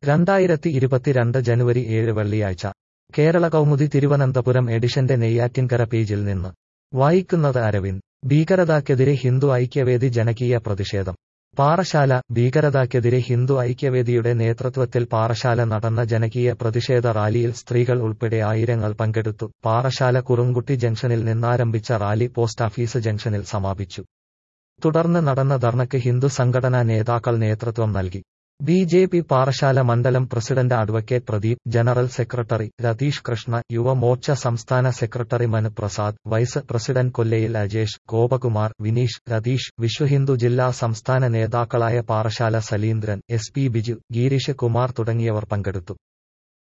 രണ്ടായിരത്തി ഇരുപത്തിരണ്ട് ജനുവരി ഏഴ് വെള്ളിയാഴ്ച കേരള കൗമുദി തിരുവനന്തപുരം എഡിഷന്റെ നെയ്യാറ്റിൻകര പേജിൽ നിന്ന് വായിക്കുന്നത് അരവിന്ദ് ഭീകരതയ്ക്കെതിരെ ഹിന്ദു ഐക്യവേദി ജനകീയ പ്രതിഷേധം പാറശാല ഭീകരതയ്ക്കെതിരെ ഹിന്ദു ഐക്യവേദിയുടെ നേതൃത്വത്തിൽ പാറശാല നടന്ന ജനകീയ പ്രതിഷേധ റാലിയിൽ സ്ത്രീകൾ ഉൾപ്പെടെ ആയിരങ്ങൾ പങ്കെടുത്തു പാറശാല കുറുങ്കുട്ടി ജംഗ്ഷനിൽ നിന്നാരംഭിച്ച റാലി പോസ്റ്റാഫീസ് ജംഗ്ഷനിൽ സമാപിച്ചു തുടർന്ന് നടന്ന ധർണയ്ക്ക് ഹിന്ദു സംഘടനാ നേതാക്കൾ നേതൃത്വം നൽകി ബി ജെ പി പാറശാല മണ്ഡലം president advocate Pradeep general secretary Ratheesh Krishna Yuvamorcha സംസ്ഥാന secretary Manu Prasad vice president Kollayil Ajesh Gopakumar Vineesh Ratheesh Vishwahindu ജില്ലാ സംസ്ഥാന നേതാക്കളായ പാറശാല സലീന്ദ്രൻ എസ് പി ബിജു ഗീരീഷ് കുമാർ തുടങ്ങിയവർ പങ്കെടുത്തു